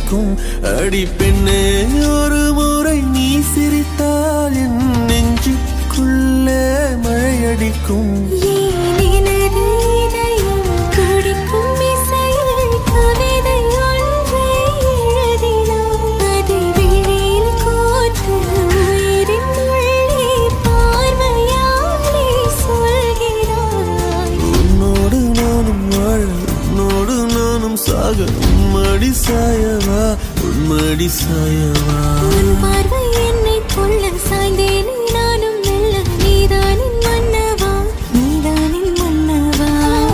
அடிக்கும் அடி பெண்ணே ஒரு முறை நீ சிரித்தால் என் நெஞ்சுக்குள்ளே மழை அடிக்கும் ஏன் எனது இதயம் துடிக்கும் இசையில் கவிதை ஒன்றை எழுதினாய். அதை விழியில் கோர்த்து உயிரின் உள்ளே பார்வையாலே சொல்கிறாய். உன்னோடு நானும் வாழ உன்னோடு நானும் சாக உம்மடி சாயவா உம்மடி சாயவா உன் பார்வை என்னை கொள்ள சாய்ந்தேனே நானும் மெல்ல நீதானின் மன்னவா நீதானின் மன்னவா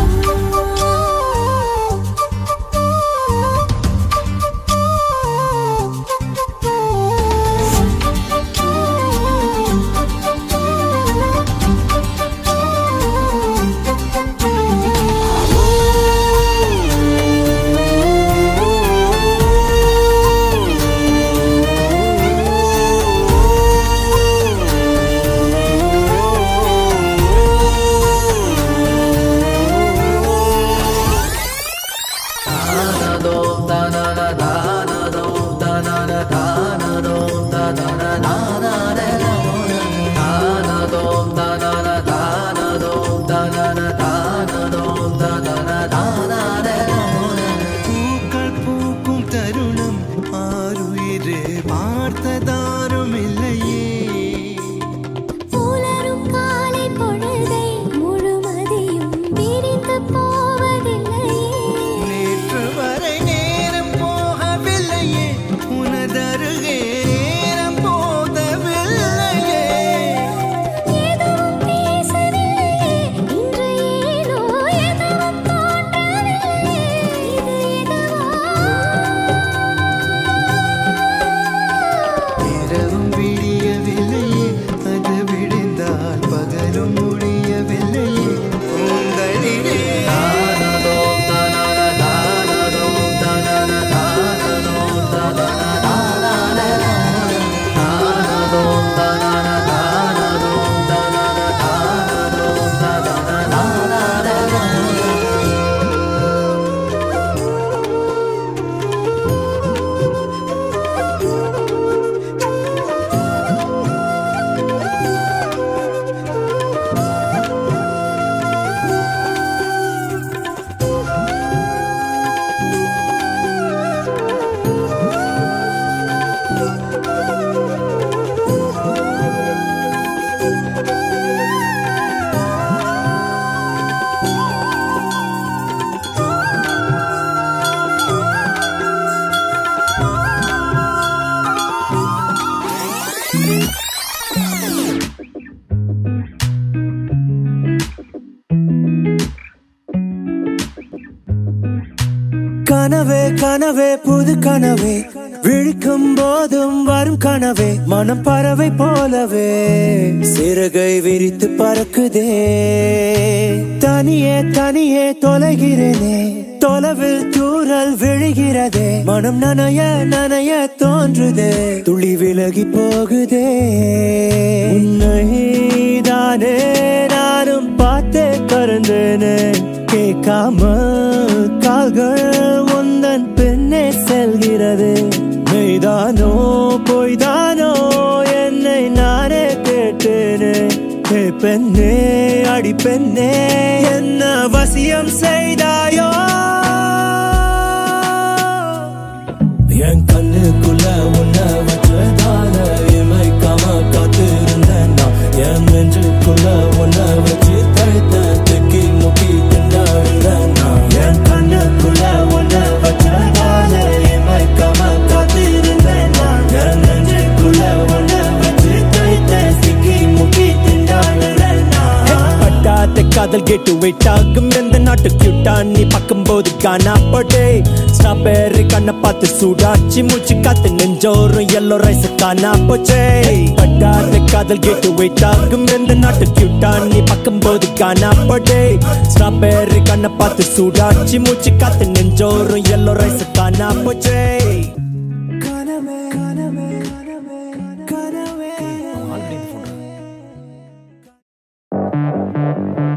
பூக்கள் பூக்கும் தருணம் ஆறுயிரே பார்த்ததாரும் இல்லையே புலரும் காலை பொழுதை முழுமதியும் பிரிந்து போவதில்லையே நேற்று வரை நேரம் போகவில்லையே உனதருகே நேரம் போதவில்லையே எதுவும் பேசவில்லையே இன்று ஏனோ எதுவும் தோன்றவில்லையே இது எதுவா இரவும் விடியவில்லையே அது விடிந்தால் பகலும் முடியவில்லையே உங்களிலே கனவே கனவே புது கனவே விழிக்கும் போதும் வரும் கனவே மனம் பறவை போலவே சிறகை விரித்து பறக்குதே தனியே தனியே தொலைகிறேனே தொலைவில் தூரல் விழுகிறதே மனம் நனைய நனைய தோன்றுதே துளி விலகி போகுதே உன்னைதானே நானும் பார்த்தே கறந்தேனே கேட்காம கால்கள் உந்தன் பின்னே செல்கிறது மெய்தானோ பொய்தானோ என்னை நானே கேட்டேனே ஏ பெண்ணே அடி பெண்ணே என்ன வசியம் செய்தாயோ என் கண்ணுக்குள்ள உன்னை வச்சதால இமைக்காம காத்திருந்தேன் நான் என் நெஞ்சுக்குள்ள உன்னை வச்சு தழுத்த தெக்கி முக்கி திண்டாடுறேன் நான் என் கண்ணுக்குள்ள உன்னை வச்சதால இமைக்காம காத்திருந்தேன் நான் என் நெஞ்சுக்குள்ள உன்னை வச்சு தழுத்த சிக்கி முக்கி திண்டாடுறேன் நான் பட்டாத காதல் கேட்டு வெயிட் ஆகும் எந்த நாட்டு கியூட்டா நீ பார்க்கும்போது காணா படே ஸ்ட்ராபெர்ரி கண்ணை பார்த்து சூடாச்சி மூச்சு காத்து நெஞ்சோறும் எல்லோ ரைஸ் காணா போச்சே பட்டாத காதல் கேட்டு வெயிட் ஆகும் எந்த நாட்டு கியூட்டா நீ பார்க்கும்போது காணா படே ஸ்ட்ராபெர்ரி கண்ணை பார்த்து சூடாச்சி மூச்சு காத்து நெஞ்சோறும் எல்லோ ரைஸ் காணா போச்சே கனவே கனவே கனவே கனவே